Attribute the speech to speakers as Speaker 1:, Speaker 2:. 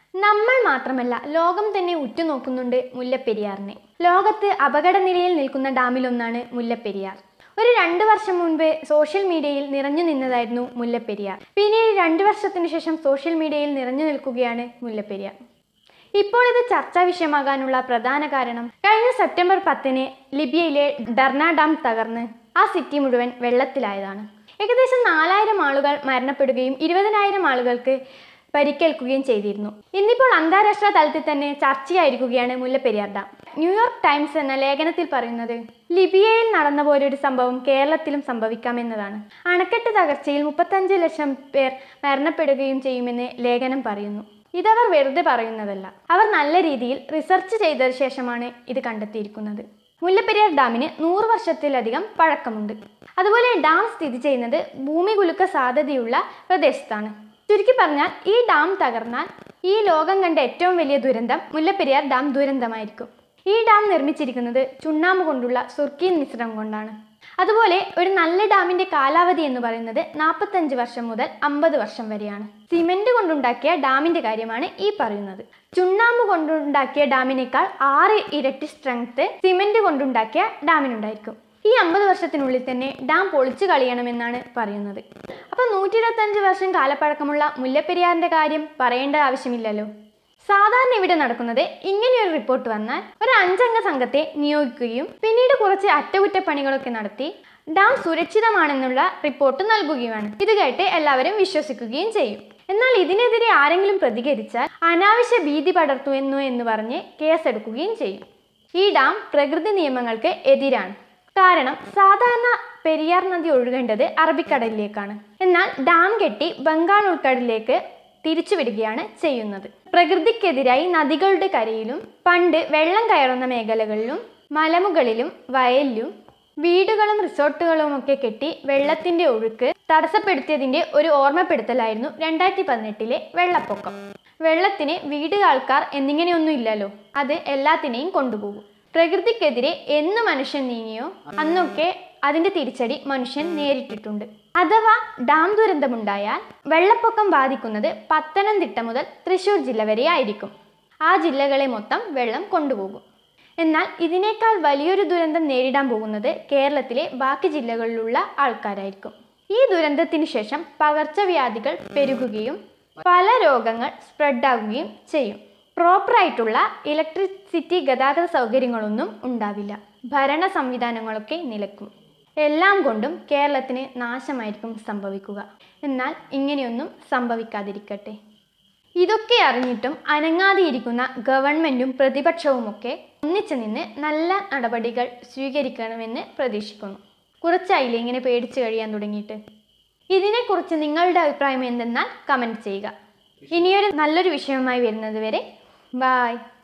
Speaker 1: നമ്മൾ മാത്രമല്ല ലോകം തന്നെ ഉറ്റുനോക്കുന്നുണ്ട് മുല്ലപ്പെരിയാറിനെ ലോകത്ത് അപകടനിലയിൽ നിൽക്കുന്ന ഡാമിലൊന്നാണ് മുല്ലപ്പെരിയാർ ഒരു രണ്ട് വർഷം മുൻപ് സോഷ്യൽ മീഡിയയിൽ നിറഞ്ഞു നിന്നതായിരുന്നു മുല്ലപ്പെരിയാർ പിന്നീട് രണ്ട് വർഷത്തിനു ശേഷം സോഷ്യൽ മീഡിയയിൽ നിറഞ്ഞു നിൽക്കുകയാണ് മുല്ലപ്പെരിയാർ ഇപ്പോൾ ഇത് ചർച്ചാ വിഷയമാകാനുള്ള പ്രധാന കാരണം കഴിഞ്ഞ സെപ്റ്റംബർ പത്തിന് ലിബിയയിലെ ഡർണ ഡാം തകർന്ന് ആ സിറ്റി മുഴുവൻ വെള്ളത്തിലായതാണ് ഏകദേശം നാലായിരം ആളുകൾ മരണപ്പെടുകയും ഇരുപതിനായിരം ആളുകൾക്ക് പരിക്കേൽക്കുകയും ചെയ്തിരുന്നു ഇന്നിപ്പോൾ അന്താരാഷ്ട്ര തലത്തിൽ തന്നെ ചർച്ചയായിരിക്കുകയാണ് മുല്ലപ്പെരിയാർ ഡാം ന്യൂയോർക്ക് ടൈംസ് എന്ന ലേഖനത്തിൽ പറയുന്നത് ലിബിയയിൽ നടന്ന പോലൊരു സംഭവം കേരളത്തിലും സംഭവിക്കാമെന്നതാണ് അണക്കെട്ട് തകർച്ചയിൽ മുപ്പത്തഞ്ച് ലക്ഷം പേർ മരണപ്പെടുകയും ചെയ്യുമെന്ന് ലേഖനം പറയുന്നു ഇതവർ വെറുതെ പറയുന്നതല്ല അവർ നല്ല രീതിയിൽ റിസർച്ച് ചെയ്ത ശേഷമാണ് ഇത് കണ്ടെത്തിയിരിക്കുന്നത് മുല്ലപ്പെരിയാർ ഡാമിന് നൂറ് വർഷത്തിലധികം പഴക്കമുണ്ട് അതുപോലെ ഡാം സ്ഥിതി ചെയ്യുന്നത് ഭൂമി കുലുക്ക സാധ്യതയുള്ള പ്രദേശത്താണ് ചുരുക്കി പറഞ്ഞാൽ ഈ ഡാം തകർന്നാൽ ഈ ലോകം കണ്ട ഏറ്റവും വലിയ ദുരന്തം മുല്ലപ്പെരിയാർ ഡാം ദുരന്തമായിരിക്കും ഈ ഡാം നിർമ്മിച്ചിരിക്കുന്നത് ചുണ്ണാമ്പ് കൊണ്ടുള്ള സുർക്കീൻ മിശ്രം കൊണ്ടാണ് അതുപോലെ ഒരു നല്ല ഡാമിന്റെ കാലാവധി എന്ന് പറയുന്നത് നാൽപ്പത്തഞ്ച് വർഷം മുതൽ അമ്പത് വർഷം വരെയാണ് സിമെന്റ് കൊണ്ടുണ്ടാക്കിയ ഡാമിന്റെ കാര്യമാണ് ഈ പറയുന്നത് ചുണ്ണാമ്പ് കൊണ്ടുണ്ടാക്കിയ ഡാമിനേക്കാൾ ആറ് ഇരട്ടി സ്ട്രെങ്ത് സിമെന്റ് കൊണ്ടുണ്ടാക്കിയ ഡാമിനുണ്ടായിരിക്കും ഈ അമ്പത് വർഷത്തിനുള്ളിൽ തന്നെ ഡാം പൊളിച്ചു കളയണമെന്നാണ് പറയുന്നത് അപ്പോൾ നൂറ്റി ഇരുപത്തഞ്ച് വർഷം കാലപ്പഴക്കമുള്ള മുല്ലപ്പെരിയാറിന്റെ കാര്യം പറയേണ്ട ആവശ്യമില്ലല്ലോ സാധാരണ ഇവിടെ നടക്കുന്നത് ഇങ്ങനെയൊരു റിപ്പോർട്ട് വന്നാൽ ഒരു അഞ്ചംഗ സംഘത്തെ നിയോഗിക്കുകയും പിന്നീട് കുറച്ച് അറ്റകുറ്റപ്പണികളൊക്കെ നടത്തി ഡാം സുരക്ഷിതമാണെന്നുള്ള റിപ്പോർട്ട് നൽകുകയുമാണ് ഇത് കേട്ട് എല്ലാവരും വിശ്വസിക്കുകയും ചെയ്യും എന്നാൽ ഇതിനെതിരെ ആരെങ്കിലും പ്രതികരിച്ചാൽ അനാവശ്യ ഭീതി പടർത്തുന്നു എന്ന് പറഞ്ഞ് കേസെടുക്കുകയും ചെയ്യും ഈ ഡാം പ്രകൃതി നിയമങ്ങൾക്ക് എതിരാണ് കാരണം സാധാരണ പെരിയാർ നദി ഒഴുകേണ്ടത് അറബിക്കടലിലേക്കാണ് എന്നാൽ ഡാം കെട്ടി ബംഗാൾ ഉൾക്കടലിലേക്ക് തിരിച്ചുവിടുകയാണ് ചെയ്യുന്നത് പ്രകൃതിക്കെതിരായി നദികളുടെ കരയിലും പണ്ട് വെള്ളം കയറുന്ന മേഖലകളിലും മലമുകളിലും വയലിലും വീടുകളും റിസോർട്ടുകളും ഒക്കെ കെട്ടി വെള്ളത്തിന്റെ ഒഴുക്ക് തടസ്സപ്പെടുത്തിയതിന്റെ ഒരു ഓർമ്മപ്പെടുത്തലായിരുന്നു രണ്ടായിരത്തി പതിനെട്ടിലെ വെള്ളപ്പൊക്കം വെള്ളത്തിന് വീട് ആൾക്കാർ എന്നിങ്ങനെയൊന്നും ഇല്ലല്ലോ അത് എല്ലാത്തിനെയും കൊണ്ടുപോകും പ്രകൃതിക്കെതിരെ എന്ന് മനുഷ്യൻ നീങ്ങിയോ അന്നൊക്കെ അതിന്റെ തിരിച്ചടി മനുഷ്യൻ നേരിട്ടിട്ടുണ്ട് അഥവാ ഡാം ദുരന്തമുണ്ടായാൽ വെള്ളപ്പൊക്കം ബാധിക്കുന്നത് പത്തനംതിട്ട മുതൽ തൃശൂർ ജില്ല വരെ ആയിരിക്കും ആ ജില്ലകളെ മൊത്തം വെള്ളം കൊണ്ടുപോകും എന്നാൽ ഇതിനേക്കാൾ വലിയൊരു ദുരന്തം നേരിടാൻ പോകുന്നത് കേരളത്തിലെ ബാക്കി ജില്ലകളിലുള്ള ആൾക്കാരായിരിക്കും ഈ ദുരന്തത്തിന് ശേഷം പകർച്ചവ്യാധികൾ പെരുകുകയും പല രോഗങ്ങൾ സ്പ്രെഡാകുകയും ചെയ്യും പ്രോപ്പറായിട്ടുള്ള ഇലക്ട്രിസിറ്റി ഗതാഗത സൗകര്യങ്ങളൊന്നും ഉണ്ടാവില്ല ഭരണ സംവിധാനങ്ങളൊക്കെ നിലക്കും എല്ലാം കൊണ്ടും കേരളത്തിന് നാശമായിരിക്കും സംഭവിക്കുക എന്നാൽ ഇങ്ങനെയൊന്നും സംഭവിക്കാതിരിക്കട്ടെ ഇതൊക്കെ അറിഞ്ഞിട്ടും അനങ്ങാതെയിരിക്കുന്ന ഗവൺമെൻറ്റും പ്രതിപക്ഷവുമൊക്കെ ഒന്നിച്ചു നിന്ന് നല്ല നടപടികൾ സ്വീകരിക്കണമെന്ന് പ്രതീക്ഷിക്കുന്നു കുറച്ചായില്ലേ ഇങ്ങനെ പേടിച്ചു കഴിയാൻ തുടങ്ങിയിട്ട് ഇതിനെക്കുറിച്ച് നിങ്ങളുടെ അഭിപ്രായം എന്തെന്നാൽ കമൻറ്റ് ചെയ്യുക ഇനിയൊരു നല്ലൊരു വിഷയവുമായി വരുന്നത് വരെ ബായ്